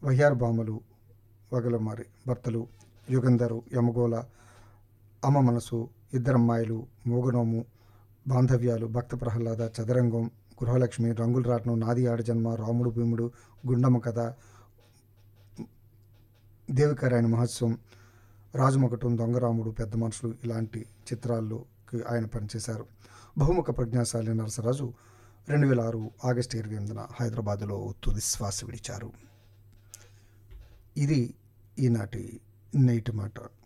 వయ్యారు బామలు వగలమారి భర్తలు యుగంధరు యమగోళ అమ్మ మనసు ఇద్దరమ్మాయిలు మోగనోము బాంధవ్యాలు భక్త ప్రహ్లాద చదరంగం గృహలక్ష్మి రంగుల రాట్నం నాది ఆడజన్మ రాముడు భీముడు గుండమ్మ కథ దేవికారాయణ మహోత్సవం రాజుమొకటం దొంగరాముడు పెద్ద మనుషులు ఇలాంటి చిత్రాల్లోకి ఆయన పనిచేశారు బహుముఖ ప్రజ్ఞాశాలి నరసరాజు రెండు వేల ఆరు ఆగస్టు ఇరవై ఎనిమిదిన హైదరాబాదులో తుది శ్వాస విడిచారు ఇది ఈనాటి నేటి మాట